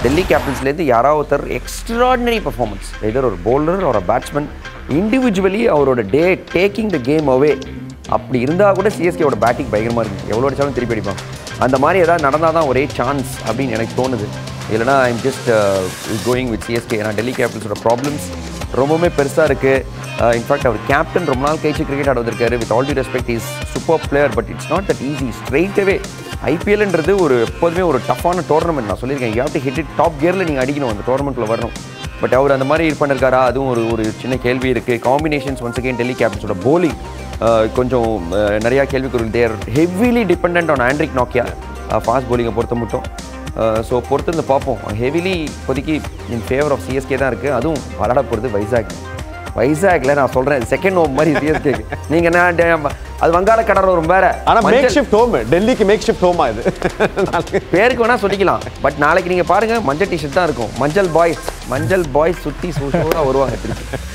டெல்லி கேபிட்டல்ஸ்லேருந்து யாராவது ஒருத்தர் extraordinary performance எதர் ஒரு bowler ஒரு பேட்ஸ்மேன் இண்டிவிஜுவலி அவரோட டே டேக்கிங் த கேம் அவே அப்படி இருந்தால் கூட சிஎஸ்கேவோட பேட்டிங் பயங்கரமாக இருக்குது எவ்வளோ அடிச்சாலும் திருப்பி அடிப்பாங்க அந்த மாதிரி ஏதாவது நடந்தால் தான் ஒரே சான்ஸ் அப்படின்னு எனக்கு தோணுது இல்லைனா I'm just going with CSK ஏன்னா டெல்லி கேபிட்டல்ஸோட ப்ராப்ளம்ஸ் ரொம்பவுமே பெருசாக இருக்குது இன்ஃபேக்ட் அவர் கேப்டன் ரொம்ப நாள் கழிச்சு கிரிக்கெட் ஆட வந்திருக்காரு with all the respect is super player but it's not that easy ஸ்ட்ரெயிட்டவே ஐபிஎல்ன்றது ஒரு எப்போதுமே ஒரு டஃப்பான டோர்னமெண்ட் நான் சொல்லியிருக்கேன் you have to hit it top கியரில் நீங்கள் அடிக்கணும் அந்த டோர்னமெண்ட்டில் வரணும் பட் அவர் அந்த மாதிரி இது பண்ணிருக்காரா அதுவும் ஒரு ஒரு சின்ன கேள்வி இருக்குது காம்பினேஷன்ஸ் ஒன்ஸ் அகேன் டெல்லி கேபிட்டல்ஸோட bowling அஹ், கொஞ்சம் அஹ், நிறையா கேள்விக்குறி there heavily depend on Anrich நாக்கியா ஃபாஸ்ட் bowling-அ பொறுத்த மட்டும் ஸோ பொறுத்து இருந்து பார்ப்போம் ஹெவிலி இப்போதைக்கு இன் ஃபேவர் ஆஃப் சிஎஸ்கே தான் இருக்குது அதுவும் விளாட போகிறது வைசாக் வைசாக்ல நான் சொல்கிறேன் செகண்ட் ஹோம் மாதிரி சிஎஸ்கே நீங்கள் என்ன டே- அது வங்காள கடலோரம் வேற ஆனா மேக் மஞ்சள்- ஷிஃப்ட் ஹோம் டெல்லிக்கு மேக் ஷிஃப்ட் ஹோமா இது பேருக்கு வேணா சொல்லிக்கலாம் பட் நாளைக்கு நீங்க பாருங்க மஞ்சள் டிஷர்ட் தான் இருக்கும் மஞ்சள் பாய்ஸ் மஞ்சள் பாய்ஸ் சுத்தி சூஷோட வருவாங்க திருப்பி